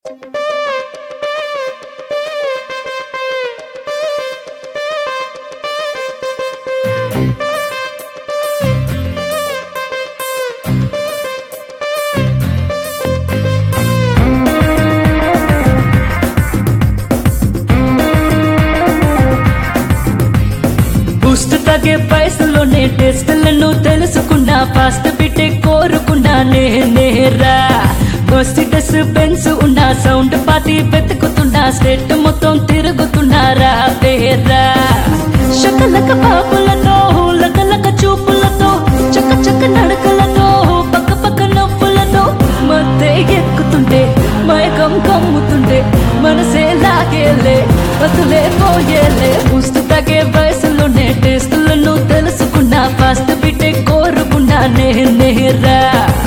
Boost తగ్గే పైసలోనే టెస్టులను తెలుసుకున్నా fast బిట్టే కోరుకున్నా నేరా డ్రెస్ బెన్స్ ఉన్న సౌండ్ పాతి వెతుకుతున్నా స్టేట్ మొత్తం తిరుగుతున్నారా వేరా శకలక పాపులతో లకలక చూపులతో చక్క చక్క నడకలతో పక్క పక్క నవ్వులతో మధ్య ఎక్కుతుంటే మైకం కమ్ముతుంటే మనసే లాగేలే వదిలే పోయేలే ముస్తు తగే వయసులోనే టేస్టులను తెలుసుకున్నా ఫాస్ట్ బిట్టే కోరుకున్నా నే నేరా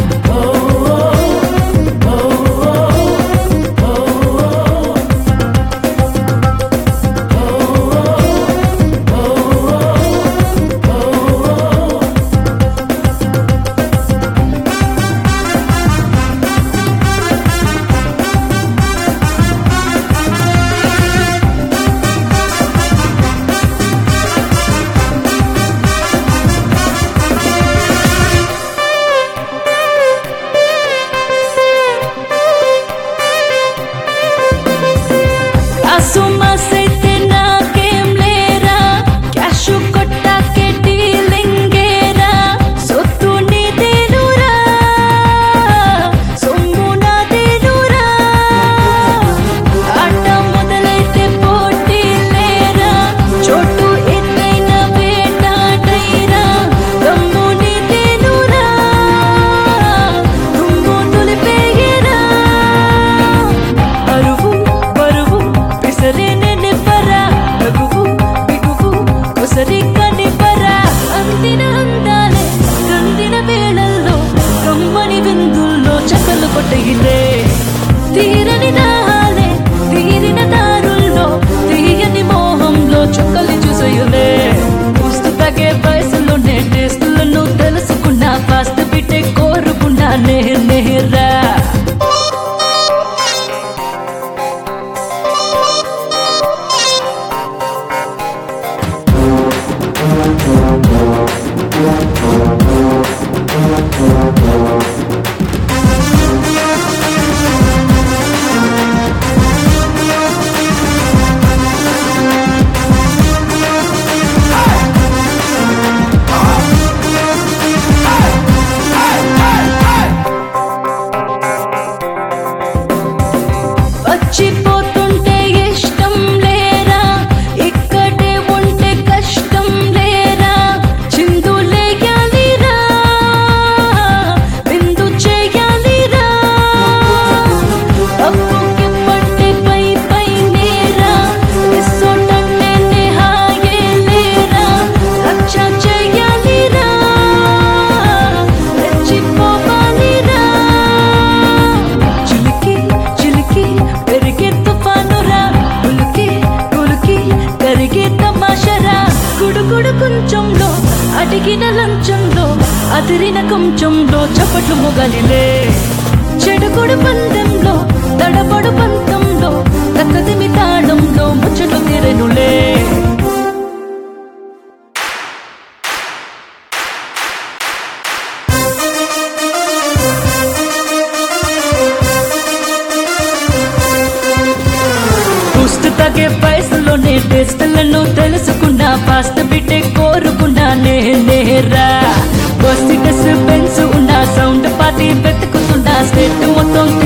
అసుమసైతే నాకేం లేరా క్యాష్ కొట్టాకే డీలింగేరా సొత్తు నీదేనురా సొమ్ము నాదేనురా ఆట మొదలైతే పోటీ లేరా చోటు ఎత్తైన వేటాడైరా దమ్ము నీదేనురా దుమ్ము దులిపేయరా అరువు బరువు పిసలేనే నివ్వరా రఘువు బిగువు కొసరి కనివ్వరా అందిన అందాలే కందిన వేళల్లో కమ్మని విందుల్లో చక్కలు కొట్టయిలే తీరని దాహాలే తీరిన దారుల్లో తీయని మోహంలో చుక్కలు చూసయులే పుస్తకే వయసులోనే టేస్టులను తెలుసుకున్నా ఫాస్ట్ బిట్టే కోరుకున్నా నే నేరా వచ్చిపోతుంటే ఇష్టం లేరా ఇక్కడే ఉంటే కష్టం లేరా చిందులేయాలిరా విందు చేయాలిరా అప్పుకి పట్టి పై పై నేరా ఇసోటంటే నిహాయే లేరా రక్ష చేయాలిరా రెచ్చిపోవాలిరా చిలికి చిలికి పెరిగే తుఫానురా ఉలికి ఉలికి కరిగే తమాషరా గుడుగుడు కొంచెంలో అడిగిన లంచంలో అదిరిన కొంచెంలో చప్పట్లు మొగలిలే చెడుగుడు పందెంలో తడబడు పంతంలో తక్కదిమి తాళంలో ముచ్చట్లు తీరెనులే పుస్తు తగే వయసులోనే టెస్టులను తెలుసుకున్నా ఫాస్ట్ బిట్టే కోరుకున్నా నే నేరా బస్సి డ్రెస్ బెన్స్ ఉన్న సౌండ్ పాతి వెతుకుతున్నా స్టేట్ మొత్తం